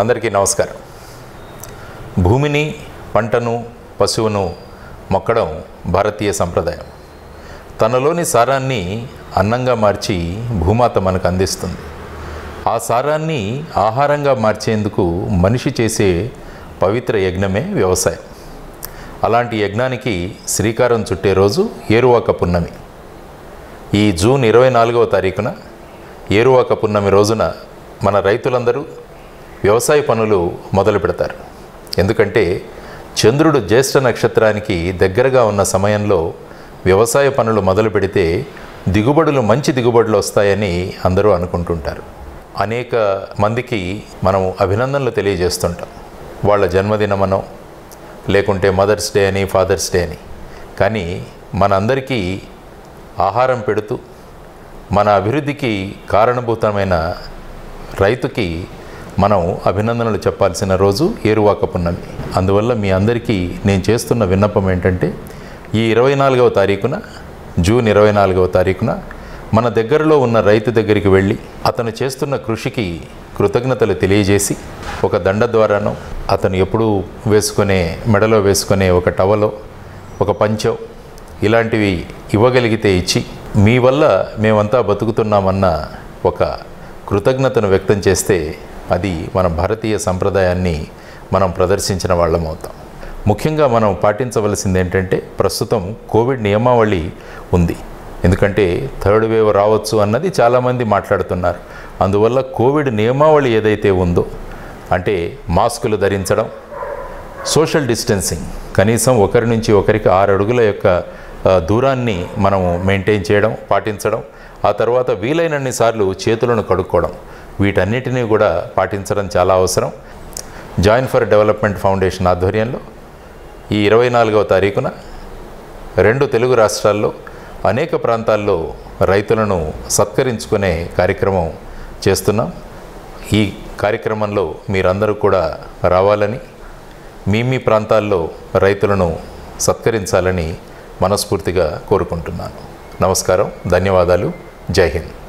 అందరికీ నమస్కారం భూమిని పంటను పశువును మొక్కడం భారతీయ సంప్రదాయం తనలోని సారాన్ని అన్నంగా మార్చి భూమాత మనకు అందిస్తుంది ఆ సారాన్ని ఆహారంగా మార్చేందుకు మనిషి చేసే పవిత్ర యజ్ఞమే వ్యవసాయం అలాంటి యజ్ఞానికి శ్రీకారం చుట్టే రోజు ఏరువాక పున్నమి ఈ జూన్ ఇరవై నాలుగవ తారీఖున ఏరువాక పున్నమి రోజున మన రైతులందరూ వ్యవసాయ పనులు మొదలు పెడతారు ఎందుకంటే చంద్రుడు జ్యేష్ఠ నక్షత్రానికి దగ్గరగా ఉన్న సమయంలో వ్యవసాయ పనులు మొదలు పెడితే దిగుబడులు మంచి దిగుబడులు వస్తాయని అందరూ అనుకుంటుంటారు అనేక మందికి మనం అభినందనలు తెలియజేస్తుంటాం వాళ్ళ జన్మదినమనో లేకుంటే మదర్స్ డే అని ఫాదర్స్ డే అని కానీ మనందరికీ ఆహారం పెడుతూ మన అభివృద్ధికి కారణభూతమైన రైతుకి మనం అభినందనలు చెప్పాల్సిన రోజు ఏరువాక పున్నమి అందువల్ల మీ అందరికీ నేను చేస్తున్న విన్నపం ఏంటంటే ఈ ఇరవై నాలుగవ తారీఖున జూన్ ఇరవై నాలుగవ తారీఖున మన దగ్గరలో ఉన్న రైతు దగ్గరికి వెళ్ళి అతను చేస్తున్న కృషికి కృతజ్ఞతలు తెలియజేసి ఒక దండ ద్వారానో అతను ఎప్పుడూ వేసుకునే మెడలో వేసుకునే ఒక టవలో ఒక పంచో ఇలాంటివి ఇవ్వగలిగితే ఇచ్చి మీ వల్ల మేమంతా బతుకుతున్నామన్న ఒక కృతజ్ఞతను వ్యక్తం చేస్తే అది మన భారతీయ సంప్రదాయాన్ని మనం ప్రదర్శించిన వాళ్ళం అవుతాం ముఖ్యంగా మనం పాటించవలసింది ఏంటంటే ప్రస్తుతం కోవిడ్ నియమావళి ఉంది ఎందుకంటే థర్డ్ వేవ్ రావచ్చు అన్నది చాలామంది మాట్లాడుతున్నారు అందువల్ల కోవిడ్ నియమావళి ఏదైతే ఉందో అంటే మాస్కులు ధరించడం సోషల్ డిస్టెన్సింగ్ కనీసం ఒకరి నుంచి ఒకరికి ఆరు అడుగుల యొక్క ఆ, దూరాన్ని మనము మెయింటైన్ చేయడం పాటించడం ఆ తర్వాత వీలైనన్ని సార్లు చేతులను కడుక్కోవడం వీటన్నిటినీ కూడా పాటించడం చాలా అవసరం జాయిన్ ఫర్ డెవలప్మెంట్ ఫౌండేషన్ ఆధ్వర్యంలో ఈ ఇరవై నాలుగవ తారీఖున రెండు తెలుగు రాష్ట్రాల్లో అనేక ప్రాంతాల్లో రైతులను సత్కరించుకునే కార్యక్రమం చేస్తున్నాం ఈ కార్యక్రమంలో మీరందరూ కూడా రావాలని మీ మీ ప్రాంతాల్లో రైతులను సత్కరించాలని మనస్ఫూర్తిగా కోరుకుంటున్నాను నమస్కారం ధన్యవాదాలు జై హింద్